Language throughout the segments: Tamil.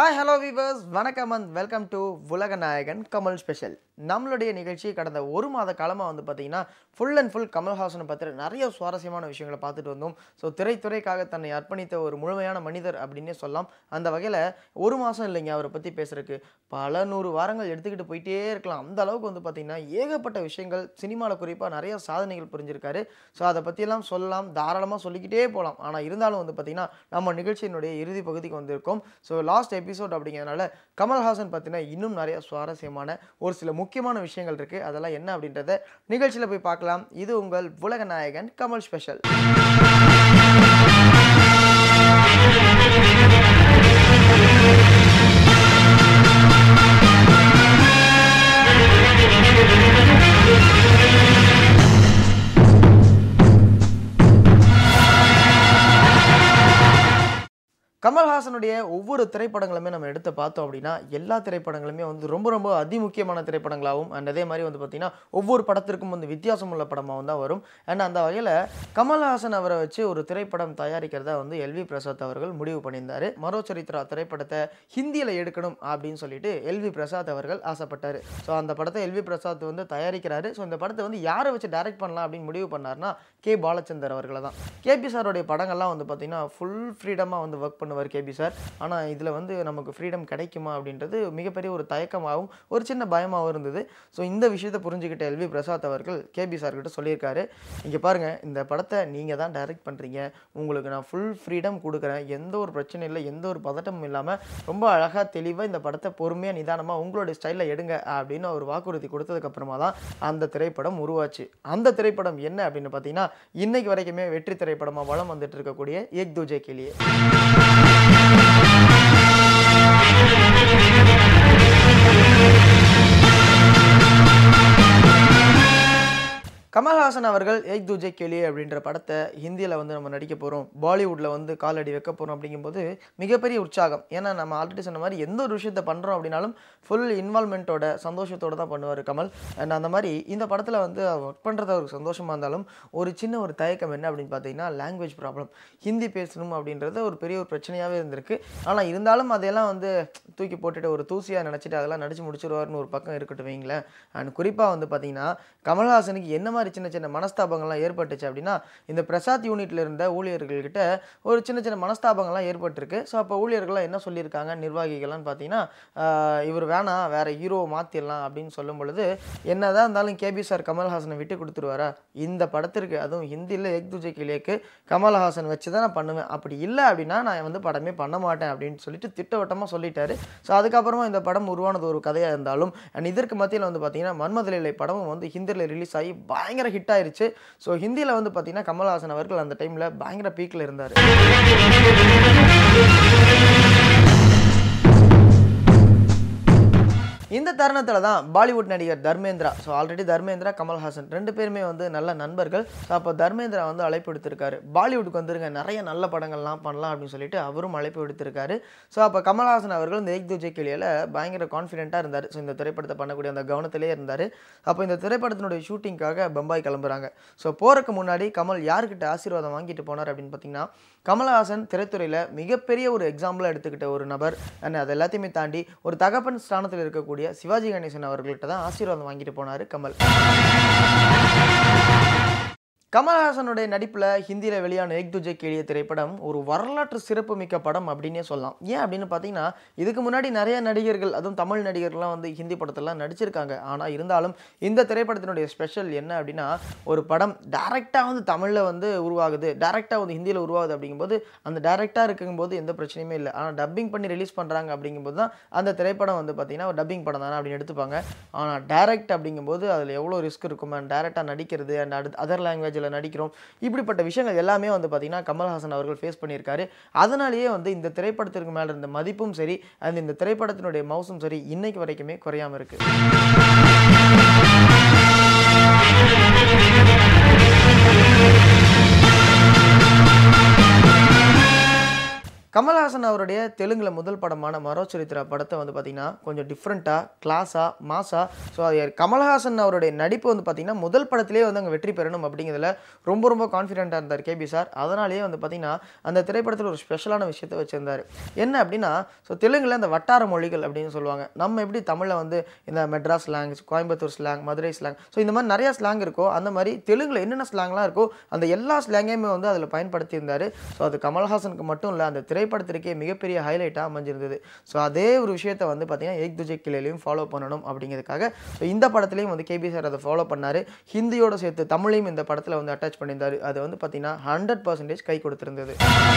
ஹாய் ஹலோ வீவர்ஸ் வணக்கம் அண்ட் வெல்கம் டு உலக நாயகன் கமல் ஸ்பெஷல் நம்மளுடைய நிகழ்ச்சி கடந்த ஒரு மாத காலமாக வந்து பார்த்தீங்கன்னா ஃபுல் அண்ட் ஃபுல் கமல்ஹாசனை பற்றி நிறைய சுவாரஸ்யமான விஷயங்களை பார்த்துட்டு வந்தோம் ஸோ திரைத்துறைக்காக தன்னை அர்ப்பணித்த ஒரு முழுமையான மனிதர் அப்படின்னே சொல்லலாம் அந்த வகையில் ஒரு மாதம் இல்லைங்க அவரை பற்றி பேசுறதுக்கு பல நூறு வாரங்கள் எடுத்துக்கிட்டு போயிட்டே இருக்கலாம் அந்த அளவுக்கு வந்து பார்த்தீங்கன்னா ஏகப்பட்ட விஷயங்கள் சினிமாவில் குறிப்பாக நிறைய சாதனைகள் புரிஞ்சிருக்காரு ஸோ அதை பற்றியெல்லாம் சொல்லலாம் தாராளமாக சொல்லிக்கிட்டே போகலாம் ஆனால் இருந்தாலும் வந்து பார்த்தீங்கன்னா நம்ம நிகழ்ச்சியினுடைய இறுதி பகுதிக்கு வந்திருக்கோம் ஸோ லாஸ்ட் எபிசோட் அப்படிங்கிறதுனால கமல்ஹாசன் பற்றின இன்னும் நிறைய சுவாரஸ்யமான ஒரு சில முக்கியமான விஷயங்கள் இருக்குது அதெல்லாம் என்ன அப்படின்றத நிகழ்ச்சியில் போய் பார்க்கலாம் இது உங்கள் உலக நாயகன் கமல் ஸ்பெஷல் கமல்ஹாசனுடைய ஒவ்வொரு திரைப்படங்களுமே நம்ம எடுத்து பார்த்தோம் அப்படின்னா எல்லா திரைப்படங்களுமே வந்து ரொம்ப ரொம்ப அதிமுக்கியமான திரைப்படங்களாகவும் அண்ட் அதே மாதிரி வந்து பார்த்திங்கன்னா ஒவ்வொரு படத்திற்கும் வந்து வித்தியாசம் உள்ள படமாகவும் தான் வரும் அண்ட் அந்த வகையில் கமல்ஹாசன் அவரை வச்சு ஒரு திரைப்படம் தயாரிக்கிறதா வந்து எல்வி பிரசாத் அவர்கள் முடிவு பண்ணியிருந்தார் மரோச்சரித்ரா திரைப்படத்தை ஹிந்தியில் எடுக்கணும் அப்படின்னு சொல்லிட்டு எல்வி பிரசாத் அவர்கள் ஆசைப்பட்டார் ஸோ அந்த படத்தை எல்வி பிரசாத் வந்து தயாரிக்கிறாரு ஸோ இந்த படத்தை வந்து யாரை வச்சு டைரக்ட் பண்ணலாம் அப்படின்னு முடிவு பண்ணார்னா கே பாலச்சந்தர் அவர்களை தான் கேபி சாரோடைய படங்கள்லாம் வந்து பார்த்திங்கன்னா ஃபுல் ஃப்ரீடமாக வந்து ஒர்க் பண்ணுவார் கேபி சார் ஆனால் இதில் வந்து நமக்கு ஃப்ரீடம் கிடைக்குமா அப்படின்றது மிகப்பெரிய ஒரு தயக்கமாகவும் ஒரு சின்ன பயமாகவும் இருந்தது ஸோ இந்த விஷயத்தை புரிஞ்சுக்கிட்ட எல்வி பிரசாத் அவர்கள் கேபி சார்கிட்ட சொல்லியிருக்காரு இங்கே பாருங்கள் இந்த படத்தை நீங்கள் தான் டைரக்ட் பண்ணுறீங்க உங்களுக்கு நான் ஃபுல் ஃப்ரீடம் கொடுக்குறேன் எந்த ஒரு பிரச்சனையும் இல்லை எந்த ஒரு பதட்டமும் இல்லாமல் ரொம்ப அழகாக தெளிவாக இந்த படத்தை பொறுமையாக நிதானமாக உங்களுடைய ஸ்டைலில் எடுங்க அப்படின்னு ஒரு வாக்குறுதி கொடுத்ததுக்கப்புறமா தான் அந்த திரைப்படம் உருவாச்சு அந்த திரைப்படம் என்ன அப்படின்னு பார்த்தீங்கன்னா இன்னைக்கு வரைக்குமே வெற்றி திரைப்படமாக வளம் வந்துட்டு இருக்கக்கூடிய ஏக் தூஜே கிளியே கமல்ஹாசன் அவர்கள் ஏக் துஜே கேலி அப்படின்ற படத்தை ஹிந்தியில் வந்து நம்ம நடிக்க போகிறோம் பாலிவுட்டில் வந்து காலடி வைக்க போகிறோம் அப்படிங்கும்போது மிகப்பெரிய உற்சாகம் ஏன்னா நம்ம ஆல்ரெடி சொன்ன மாதிரி எந்த ஒரு விஷயத்தை பண்ணுறோம் அப்படின்னாலும் ஃபுல் இன்வால்மெண்ட்டோட சந்தோஷத்தோட தான் பண்ணுவார் கமல் அண்ட் அந்த மாதிரி இந்த படத்தில் வந்து ஒர்க் பண்ணுறது அவருக்கு சந்தோஷமாக இருந்தாலும் ஒரு சின்ன ஒரு தயக்கம் என்ன அப்படின்னு பார்த்தீங்கன்னா லாங்குவேஜ் ப்ராப்ளம் ஹிந்தி பேசணும் அப்படின்றது ஒரு பெரிய ஒரு பிரச்சனையாகவே இருந்திருக்கு ஆனால் இருந்தாலும் அதையெல்லாம் வந்து தூக்கி போட்டுட்டு ஒரு தூசியாக நினச்சிட்டு அதெல்லாம் நடிச்சு முடிச்சிருவாருன்னு ஒரு பக்கம் இருக்கட்டும் வைங்களேன் அண்ட் குறிப்பாக வந்து பார்த்தீங்கன்னா கமல்ஹாசனுக்கு என்ன மாதிரி சின்ன சின்ன மனஸ்தாபங்கள்லாம் ஏற்பட்டுச்சு அப்படின்னா இந்த பிரசாத் யூனிட்ல இருந்த ஊழியர்கள்கிட்ட ஒரு சின்ன சின்ன மனஸ்தாபங்கள்லாம் ஏற்பட்டிருக்கு ஸோ அப்போ ஊழியர்கள்லாம் என்ன சொல்லியிருக்காங்க நிர்வாகிகள்லாம் பார்த்தீங்கன்னா ஆஹ் இவர் வேணாம் வேற ஹீரோவை மாற்றிடலாம் அப்படின்னு சொல்லும் பொழுது என்னதான் இருந்தாலும் கேபி சார் கமல்ஹாசனை விட்டு கொடுத்துருவாரா இந்த படத்திற்கு அதுவும் ஹிந்தியில் எக் துஜே கிளியக்கு கமல்ஹாசன் வச்சு தான் நான் பண்ணுவேன் அப்படி இல்லை அப்படின்னா நான் வந்து படமே பண்ண மாட்டேன் அப்படின்னு சொல்லிட்டு திட்டவட்டமாக சொல்லிட்டாரு ஸோ அதுக்கப்புறமா இந்த படம் உருவானது ஒரு கதையாக இருந்தாலும் அண்ட் இதற்கு மத்தியில் வந்து பார்த்தீங்கன்னா மன்மதலிலை படமும் வந்து ஹிந்தியில் ரிலீஸ் ஆகி பயங்கர ஹிட் ஆயிருச்சு ஸோ ஹிந்தியில் வந்து பார்த்தீங்கன்னா கமல்ஹாசன் அவர்கள் அந்த டைமில் பயங்கர பீக்கில் இருந்தார் இந்த தருணத்தில் தான் பாலிவுட் நடிகர் தர்மேந்திரா ஸோ ஆல்ரெடி தர்மேந்திரா கமல்ஹாசன் ரெண்டு பேருமே வந்து நல்ல நண்பர்கள் ஸோ அப்போ தர்மேந்திரா வந்து அழைப்பு விடுத்திருக்காரு பாலிவுட்டுக்கு வந்துருங்க நிறைய நல்ல படங்கள்லாம் பண்ணலாம் அப்படின்னு சொல்லிட்டு அவரும் அழைப்பு விடுத்திருக்காரு ஸோ அப்போ கமல்ஹாசன் அவர்கள் இந்த ஏக் துஜே கிளியில் பயங்கர கான்ஃபிடென்ட்டாக இருந்தார் ஸோ இந்த திரைப்படத்தை பண்ணக்கூடிய அந்த கவனத்திலே இருந்தார் அப்போ இந்த திரைப்படத்தினுடைய ஷூட்டிங்காக பம்பாய் கிளம்புறாங்க ஸோ போகிறக்கு முன்னாடி கமல் யார்கிட்ட ஆசீர்வாதம் வாங்கிட்டு போனார் அப்படின்னு பார்த்தீங்கன்னா கமல்ஹாசன் திரைத்துறையில் மிகப்பெரிய ஒரு எக்ஸாம்பிளாக எடுத்துக்கிட்ட ஒரு நபர் அண்ட் அது எல்லாத்தையுமே தாண்டி ஒரு தகப்பன் ஸ்தானத்தில் இருக்கக்கூடிய சிவாஜி கணேசன் அவர்கள்ட்ட தான் ஆசீர்வாதம் வாங்கிட்டு போனார் கமல் கமல்ஹாசனுடைய நடிப்பில் ஹிந்தியில் வெளியான ஏக் துஜே கேளிய திரைப்படம் ஒரு வரலாற்று சிறப்புமிக்க படம் அப்படின்னே சொல்லலாம் ஏன் அப்படின்னு பார்த்தீங்கன்னா இதுக்கு முன்னாடி நிறைய நடிகர்கள் அதுவும் தமிழ் நடிகர்கள்லாம் வந்து ஹிந்தி படத்தெல்லாம் நடிச்சிருக்காங்க ஆனால் இருந்தாலும் இந்த திரைப்படத்தினுடைய ஸ்பெஷல் என்ன அப்படின்னா ஒரு படம் டேரெக்டாக வந்து தமிழில் வந்து உருவாகுது டேரெக்டாக வந்து ஹிந்தியில் உருவாகுது அப்படிங்கும்போது அந்த டேரெக்டாக இருக்கும்போது எந்த பிரச்சனையுமே இல்லை ஆனால் டப்பிங் பண்ணி ரிலீஸ் பண்ணுறாங்க அப்படிங்கும்போது தான் அந்த திரைப்படம் வந்து பார்த்தீங்கன்னா ஒரு டப்பிங் படம் தானே அப்படின்னு எடுத்துப்பாங்க ஆனால் டேரக்ட் அப்படிங்கும்போது அதில் எவ்வளோ ரிஸ்க் இருக்கும் அண்ட் டேரெக்டாக நடிக்கிறது அண்ட் அடுத்து அதர் லாங்குவேஜில் நடிக்கிறோம் இப்படிப்பட்ட விஷயங்கள் எல்லாமே வந்து பார்த்தீங்கன்னா கமல்ஹாசன் அவர்கள் ஃபேஸ் பண்ணியிருக்காரு அதனாலேயே வந்து இந்த திரைப்படத்திற்கு மேலே இருந்த மதிப்பும் சரி அண்ட் இந்த திரைப்படத்தினுடைய மவுசும் சரி இன்னைக்கு வரைக்குமே குறையாம இருக்கு கமல்ஹாசன் அவருடைய தெலுங்குல முதல் படமான மரோ சரித்திரா படத்தை வந்து பார்த்தீங்கன்னா கொஞ்சம் டிஃப்ரெண்ட்டாக கிளாஸாக மாஸாக ஸோ அது கமல்ஹாசன் அவருடைய நடிப்பு வந்து பார்த்தீங்கன்னா முதல் படத்திலே வந்து அங்கே வெற்றி பெறணும் அப்படிங்கிறதுல ரொம்ப ரொம்ப கான்ஃபிடென்ட்டாக இருந்தார் கேபி சார் அதனாலேயே வந்து பார்த்தீங்கன்னா அந்த திரைப்படத்தில் ஒரு ஸ்பெஷலான விஷயத்தை வச்சிருந்தார் என்ன அப்படின்னா ஸோ தெலுங்குல அந்த வட்டார மொழிகள் அப்படின்னு சொல்லுவாங்க நம்ம எப்படி தமிழில் வந்து இந்த Madras slang Coimbatore slang Madurai slang so இந்த மாதிரி நிறைய ஸ்லாங் இருக்கோ அந்த மாதிரி தெலுங்குல என்னென்ன ஸ்லாங்லாம் இருக்கோ அந்த எல்லா ஸ்லாங்கையுமே வந்து அதில் பயன்படுத்தியிருந்தார் ஸோ அது கமல்ஹாசனுக்கு மட்டும் இல்லை அந்த திரைப்படத்திற்கே மிகப்பெரிய ஹைலைட்டாக அமைஞ்சிருந்தது ஸோ அதே ஒரு விஷயத்தை வந்து பார்த்தீங்கன்னா ஏக் துஜே கிளையிலையும் ஃபாலோ பண்ணணும் அப்படிங்கிறதுக்காக ஸோ இந்த படத்துலையும் வந்து கேபி சார் அதை ஃபாலோ பண்ணார் ஹிந்தியோட சேர்த்து தமிழையும் இந்த படத்தில் வந்து அட்டாச் பண்ணியிருந்தார் அது வந்து பார்த்தீங்கன்னா ஹண்ட்ரட் பர்சன்டேஜ் கை கொடுத்திருந்தது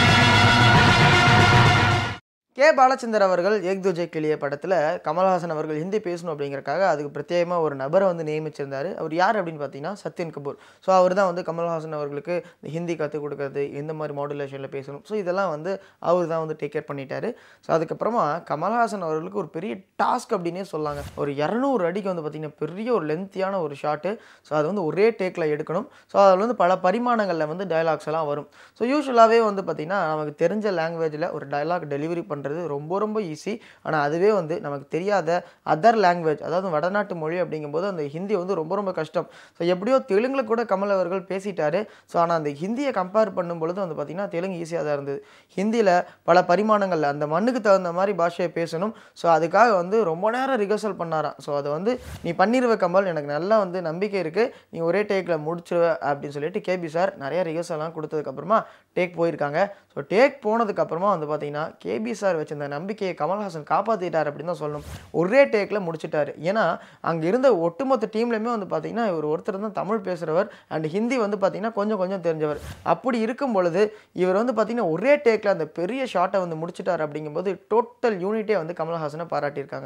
கே பாலச்சந்தர் அவர்கள் ஏக் துஜே கிளிய படத்தில் கமல்ஹாசன் அவர்கள் ஹிந்தி பேசணும் அப்படிங்கறக்காக அதுக்கு பிரத்யேகமாக ஒரு நபரை வந்து நியமிச்சிருந்தார் அவர் யார் அப்படின்னு பார்த்தீங்கன்னா சத்யன் கபூர் ஸோ அவர் தான் வந்து கமல்ஹாசன் அவர்களுக்கு இந்த ஹிந்தி கற்றுக் கொடுக்கறது எந்த மாதிரி மாடுலேஷனில் பேசணும் ஸோ இதெல்லாம் வந்து அவர் தான் வந்து டேக் கேர் பண்ணிட்டாரு ஸோ அதுக்கப்புறமா கமல்ஹாசன் அவர்களுக்கு ஒரு பெரிய டாஸ்க் அப்படின்னே சொல்லாங்க ஒரு இரநூறு அடிக்கு வந்து பார்த்திங்கன்னா பெரிய ஒரு லென்த்தியான ஒரு ஷாட்டு ஸோ அது வந்து ஒரே டேக்கில் எடுக்கணும் ஸோ அதில் வந்து பல பரிமாணங்களில் வந்து டயலாக்ஸ் எல்லாம் வரும் ஸோ யூஸ்வலாகவே வந்து பார்த்திங்கன்னா நமக்கு தெரிஞ்ச லாங்குவேஜில் ஒரு டயலாக் டெலிவரி பண்ணுறது ரொம்ப ரொம்ப ஈஸி ஆனால் அதுவே வந்து நமக்கு தெரியாத அதர் லாங்குவேஜ் அதாவது வடநாட்டு மொழி அப்படிங்கும்போது அந்த ஹிந்தி வந்து ரொம்ப ரொம்ப கஷ்டம் ஸோ எப்படியோ தெலுங்கில் கூட கமல் அவர்கள் பேசிட்டாரு ஸோ ஆனால் அந்த ஹிந்தியை கம்பேர் பண்ணும் பொழுது வந்து பார்த்திங்கன்னா தெலுங்கு ஈஸியாக தான் இருந்தது ஹிந்தியில் பல பரிமாணங்களில் அந்த மண்ணுக்கு தகுந்த மாதிரி பாஷையை பேசணும் ஸோ அதுக்காக வந்து ரொம்ப நேரம் ரிஹர்சல் பண்ணாராம் ஸோ அதை வந்து நீ பண்ணிடுவ கமல் எனக்கு நல்லா வந்து நம்பிக்கை இருக்குது நீ ஒரே டேக்கில் முடிச்சிருவ அப்படின்னு சொல்லிட்டு கேபி சார் நிறைய ரிஹர்சல்லாம் கொடுத்ததுக்கப்புறமா டேக் போயிருக்காங்க ஸோ டேக் போனதுக்கப்புறமா வந்து பார்த்தீங்கன்னா கேபி சார் வச்சிருந்த நம்பிக்கையை கமல்ஹாசன் காப்பாற்றிட்டார் அப்படின்னு தான் சொல்லணும் ஒரே டேக்கில் முடிச்சிட்டாரு ஏன்னா அங்கே இருந்த ஒட்டுமொத்த டீம்லையுமே வந்து பார்த்தீங்கன்னா இவர் ஒருத்தர் தான் தமிழ் பேசுகிறவர் அண்ட் ஹிந்தி வந்து பார்த்தீங்கன்னா கொஞ்சம் கொஞ்சம் தெரிஞ்சவர் அப்படி இருக்கும் பொழுது இவர் வந்து பார்த்தீங்கன்னா ஒரே டேக்கில் அந்த பெரிய ஷாட்டை வந்து முடிச்சிட்டார் அப்படிங்கும்போது டோட்டல் யூனிட்டே வந்து கமல்ஹாசனை பாராட்டியிருக்காங்க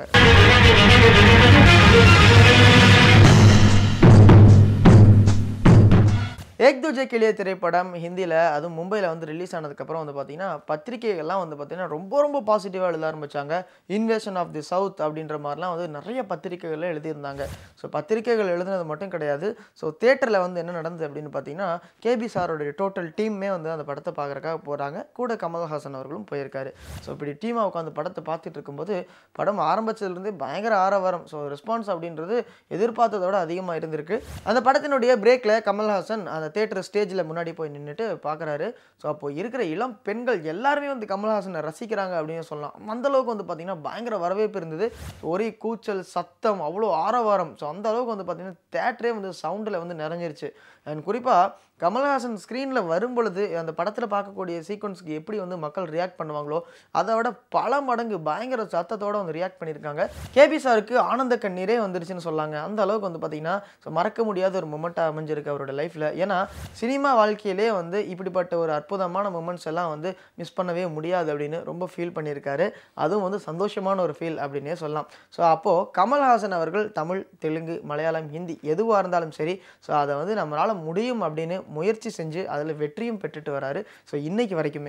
ஏக் துஜே கிளிய திரைப்படம் ஹிந்தியில் அதுவும் மும்பையில் வந்து ரிலீஸ் ஆனதுக்கப்புறம் வந்து பார்த்தீங்கன்னா பத்திரிகைகள்லாம் வந்து பார்த்தீங்கன்னா ரொம்ப ரொம்ப பாசிட்டிவாக எழுத ஆரம்பித்தாங்க இன்வேஷன் ஆஃப் தி சவுத் அப்படின்ற மாதிரிலாம் வந்து நிறைய பத்திரிகைகளில் எழுதியிருந்தாங்க ஸோ பத்திரிகைகள் எழுதுனது மட்டும் கிடையாது ஸோ தேட்டரில் வந்து என்ன நடந்தது அப்படின்னு பார்த்தீங்கன்னா கேபி சாரோடைய டோட்டல் டீம்மே வந்து அந்த படத்தை பார்க்குறக்காக போகிறாங்க கூட கமல்ஹாசன் அவர்களும் போயிருக்காரு ஸோ இப்படி டீமாக உட்காந்து படத்தை பார்த்துட்டு இருக்கும்போது படம் ஆரம்பிச்சதுலேருந்தே பயங்கர ஆரவாரம் ஸோ ரெஸ்பான்ஸ் அப்படின்றது எதிர்பார்த்ததை விட அதிகமாக இருந்திருக்கு அந்த படத்தினுடைய பிரேக்கில் கமல்ஹாசன் அந்த தேட்டர் ஸ்டேஜில் முன்னாடி போய் நின்றுட்டு பார்க்குறாரு ஸோ அப்போ இருக்கிற இளம் பெண்கள் எல்லாருமே வந்து கமல்ஹாசனை ரசிக்கிறாங்க அப்படின்னு சொல்லலாம் அந்த அளவுக்கு வந்து பார்த்தீங்கன்னா பயங்கர வரவேற்பு இருந்தது ஒரே கூச்சல் சத்தம் அவ்வளோ ஆரவாரம் ஸோ அந்த அளவுக்கு வந்து பார்த்தீங்கன்னா தேட்டரே வந்து சவுண்டில் வந்து நிறைஞ்சிருச்சு அண்ட் குறிப்பாக கமல்ஹாசன் ஸ்க்ரீனில் வரும் பொழுது அந்த படத்தில் பார்க்கக்கூடிய சீக்வன்ஸ்க்கு எப்படி வந்து மக்கள் ரியாக்ட் பண்ணுவாங்களோ அதை விட பல மடங்கு பயங்கர சத்தத்தோடு வந்து ரியாக்ட் பண்ணியிருக்காங்க கேபி சாருக்கு ஆனந்த கண்ணீரே வந்துருச்சுன்னு சொல்லாங்க அந்த அளவுக்கு வந்து பார்த்தீங்கன்னா ஸோ மறக்க முடியாத ஒரு மொமெண்ட்டாக அமைஞ்சிருக்கு அவரோட லைஃப்பில் ஏன்னா சினிமா வாழ்க்கையிலே வந்து இப்படிப்பட்ட ஒரு அற்புதமான மூமெண்ட்ஸ் எல்லாம் வந்து மிஸ் பண்ணவே முடியாது அப்படின்னு ரொம்ப ஃபீல் பண்ணியிருக்காரு அதுவும் வந்து சந்தோஷமான ஒரு ஃபீல் அப்படின்னே சொல்லலாம் ஸோ அப்போது கமல்ஹாசன் அவர்கள் தமிழ் தெலுங்கு மலையாளம் ஹிந்தி எதுவாக இருந்தாலும் சரி ஸோ அதை வந்து நம்மளால் முடியும் அப்படின்னு முயற்சி செஞ்சு அதில் வெற்றியும் பெற்றுட்டு வராரு ஸோ இன்னைக்கு வரைக்குமே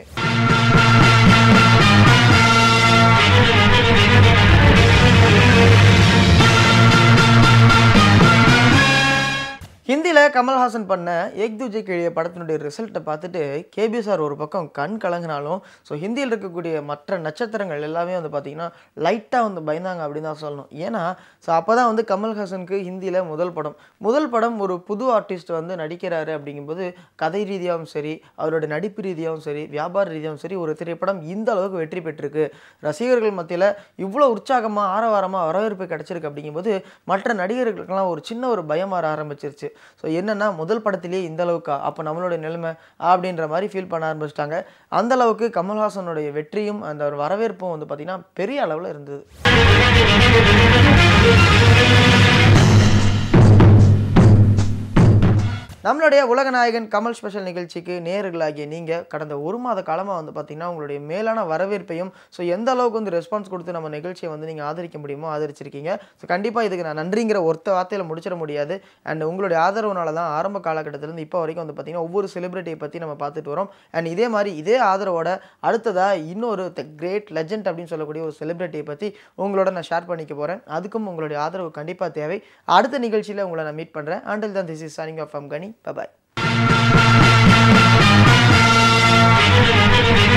ஹிந்தியில் கமல்ஹாசன் பண்ண ஏக் துஜே கிழிய படத்தினுடைய ரிசல்ட்டை பார்த்துட்டு கேபி சார் ஒரு பக்கம் கண் கலங்கினாலும் ஸோ ஹிந்தியில் இருக்கக்கூடிய மற்ற நட்சத்திரங்கள் எல்லாமே வந்து பார்த்திங்கன்னா லைட்டாக வந்து பயந்தாங்க அப்படின்னு தான் சொல்லணும் ஏன்னா ஸோ அப்போ தான் வந்து கமல்ஹாசனுக்கு ஹிந்தியில் முதல் படம் முதல் படம் ஒரு புது ஆர்டிஸ்ட் வந்து நடிக்கிறாரு அப்படிங்கும்போது கதை ரீதியாகவும் சரி அவரோட நடிப்பு ரீதியாகவும் சரி வியாபார ரீதியாகவும் சரி ஒரு திரைப்படம் இந்த அளவுக்கு வெற்றி பெற்றிருக்கு ரசிகர்கள் மத்தியில் இவ்வளோ உற்சாகமாக ஆரவாரமாக வரவேற்பு கிடச்சிருக்கு அப்படிங்கும்போது மற்ற நடிகர்களுக்கெல்லாம் ஒரு சின்ன ஒரு பயம் வர ஆரம்பிச்சிருச்சு ஸோ என்னென்னா முதல் படத்திலேயே இந்த அளவுக்கா அப்போ நம்மளோட நிலைமை அப்படின்ற மாதிரி ஃபீல் பண்ண ஆரம்பிச்சிட்டாங்க அந்த அளவுக்கு கமல்ஹாசனுடைய வெற்றியும் அந்த ஒரு வரவேற்பும் வந்து பார்த்திங்கன்னா பெரிய அளவில் இருந்தது நம்மளுடைய உலகநாயகன் கமல் ஸ்பெஷல் நிகழ்ச்சிக்கு நேர்களாகிய நீங்கள் கடந்த ஒரு மாத காலமாக வந்து பார்த்தீங்கன்னா உங்களுடைய மேலான வரவேற்பையும் ஸோ எந்த அளவுக்கு வந்து ரெஸ்பான்ஸ் கொடுத்து நம்ம நிகழ்ச்சியை வந்து நீங்கள் ஆதரிக்க முடியுமோ ஆதரிச்சிருக்கீங்க ஸோ கண்டிப்பாக இதுக்கு நான் நன்றிங்கிற ஒருத்த வார்த்தையில் முடிச்சிட முடியாது அண்ட் உங்களுடைய ஆதரவுனால தான் ஆரம்ப காலகட்டத்திலேருந்து இப்போ வரைக்கும் வந்து பார்த்தீங்கன்னா ஒவ்வொரு செலிபிரிட்டியை பற்றி நம்ம பார்த்துட்டு வரோம் அண்ட் இதே மாதிரி இதே ஆதரவோட அடுத்ததாக இன்னொரு த கிரேட் லெஜண்ட் அப்படின்னு சொல்லக்கூடிய ஒரு செலிபிரிட்டியை பற்றி உங்களோட நான் ஷேர் பண்ணிக்க போகிறேன் அதுக்கும் உங்களுடைய ஆதரவு கண்டிப்பாக தேவை அடுத்த நிகழ்ச்சியில் உங்களை நான் மீட் பண்ணுறேன் அண்டில் தான் this is signing off from Kani Bye bye.